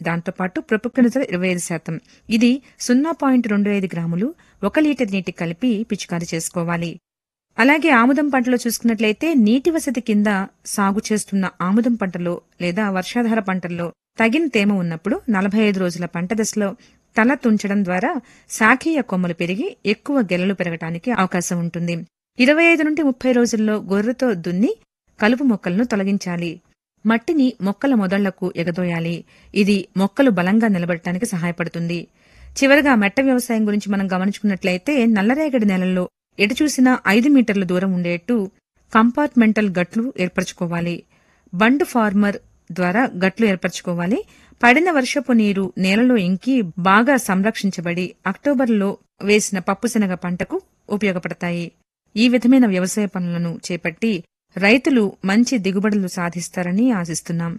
దాంతోపాటు ప్రొపక్నజల్ ఇరవై ఐదు శాతం ఇది సున్నా పాయింట్ రెండు ఐదు గ్రాములు ఒక లీటర్ నీటి కలిపి పిచికారీ చేసుకోవాలి అలాగే ఆముదం పంటలో చూసుకున్నట్లయితే నీటి వసతి కింద సాగు చేస్తున్న ఆముదం పంటలో లేదా వర్షాధార పంటల్లో తగిన తేమ ఉన్నప్పుడు నలభై ఐదు రోజుల పంట దశలో తల తుంచడం ద్వారా శాఖీయ కొమ్మలు పెరిగి ఎక్కువ గెలలు పెరగటానికి అవకాశం ఉంటుంది ఇరవై ఐదు నుండి ముప్పై రోజుల్లో గొర్రెతో దున్ని కలుపు మొక్కలను తొలగించాలి మట్టిని మొక్కల మొదళ్లకు ఎగదోయాలి ఇది మొక్కలు బలంగా నిలబడటానికి సహాయపడుతుంది చివరగా మెట్ట వ్యవసాయం గురించి మనం గమనించుకున్నట్లయితే నల్లరేగడి నేలల్లో ఎటు చూసినా ఐదు మీటర్ల దూరం ఉండేట్టు కంపార్ట్మెంటల్ గట్లు ఏర్పరచుకోవాలి బండ్ ఫార్మర్ ద్వారా గట్లు ఏర్పరచుకోవాలి పడిన వర్షపు నీరు నేలలో ఇంకి బాగా సంరక్షించబడి అక్టోబర్లో వేసిన పప్పుశనగ పంటకు ఉపయోగపడతాయి ఈ విధమైన వ్యవసాయ పనులను చేపట్టి రైతులు మంచి దిగుబడులు సాధిస్తారని ఆశిస్తున్నాం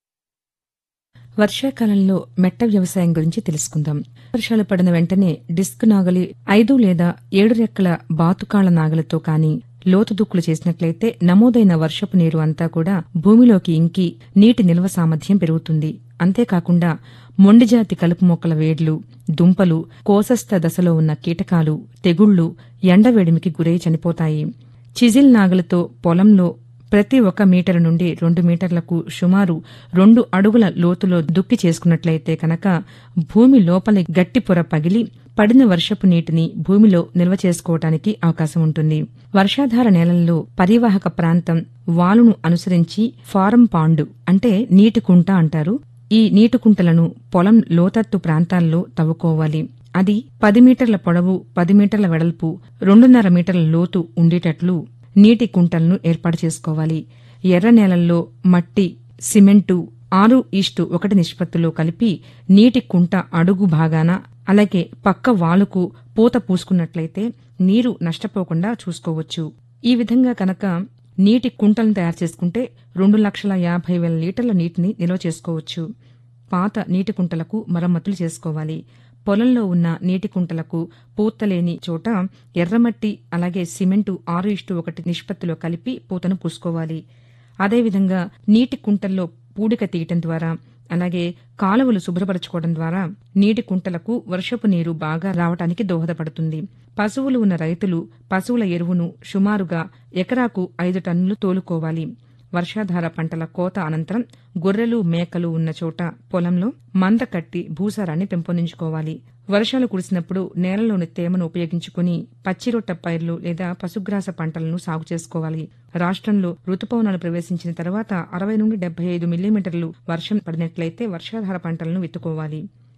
వర్షాకాలంలో మెట్ట వ్యవసాయం గురించి తెలుసుకుందాం వర్షాలు పడిన వెంటనే డిస్క్ నాగలి ఐదు లేదా ఏడు రెక్కల బాతుకాళ్ల నాగలితో కాని లోతు దుక్కులు చేసినట్లయితే నమోదైన వర్షపు నీరు అంతా కూడా భూమిలోకి ఇంకి నీటి నిల్వ సామర్థ్యం పెరుగుతుంది అంతేకాకుండా మొండిజాతి కలుపు మొక్కల వేడ్లు దుంపలు కోసస్థ దశలో ఉన్న కీటకాలు తెగుళ్లు ఎండవేడిమికి గురై చనిపోతాయి చిజిల్ నాగలితో పొలంలో ప్రతి ఒక మీటరు నుండి రెండు మీటర్లకు సుమారు రెండు అడుగుల లోతులో దుక్కి చేసుకున్నట్లయితే కనుక భూమి లోపలి గట్టి పొర పగిలి పడిన వర్షపు నీటిని భూమిలో నిల్వ చేసుకోవటానికి అవకాశం ఉంటుంది వర్షాధార నేలల్లో పరివాహక ప్రాంతం వాలును అనుసరించి ఫారం పాండు అంటే నీటి కుంట అంటారు ఈ నీటి కుంటలను పొలం లోతట్టు ప్రాంతాల్లో తవ్వుకోవాలి అది పది మీటర్ల పొడవు పది మీటర్ల వెడల్పు రెండున్నర మీటర్ల లోతు ఉండేటట్లు నీటి కుంటలను ఏర్పాటు చేసుకోవాలి ఎర్ర నేలల్లో మట్టి సిమెంటు ఆరు ఈస్టు ఒకటి నిష్పత్తిలో కలిపి నీటి కుంట అడుగు భాగాన అలాగే పక్క వాలుకు పూత పూసుకున్నట్లయితే నీరు నష్టపోకుండా చూసుకోవచ్చు ఈ విధంగా కనుక నీటి కుంటలను తయారు చేసుకుంటే రెండు లక్షల యాభై వేల లీటర్ల నీటిని నిల్వ చేసుకోవచ్చు పాత నీటి కుంటలకు మరమ్మతులు చేసుకోవాలి పొలంలో ఉన్న నీటి కుంటలకు పూతలేని చోట ఎర్రమట్టి అలాగే సిమెంటు ఆరు ఇష్టు ఒకటి నిష్పత్తిలో కలిపి పూతను పూసుకోవాలి అదేవిధంగా నీటి కుంటల్లో పూడిక తీయటం ద్వారా అలాగే కాలువలు శుభ్రపరచుకోవడం ద్వారా నీటి కుంటలకు వర్షపు నీరు బాగా రావటానికి దోహదపడుతుంది పశువులు ఉన్న రైతులు పశువుల ఎరువును సుమారుగా ఎకరాకు ఐదు టన్నులు తోలుకోవాలి వర్షాధార పంటల కోత అనంతరం గొర్రెలు మేకలు ఉన్న చోట పొలంలో మంద కట్టి భూసారాన్ని పెంపొందించుకోవాలి వర్షాలు కురిసినప్పుడు నేలలోని తేమను ఉపయోగించుకుని పచ్చిరొట్ట పైర్లు లేదా పశుగ్రాస పంటలను సాగు చేసుకోవాలి రాష్ట్రంలో రుతుపవనాలు ప్రవేశించిన తర్వాత అరవై నుండి డెబ్బై ఐదు మిల్లీమీటర్లు వర్షం పడినట్లయితే వర్షాధార పంటలను విత్తుకోవాలి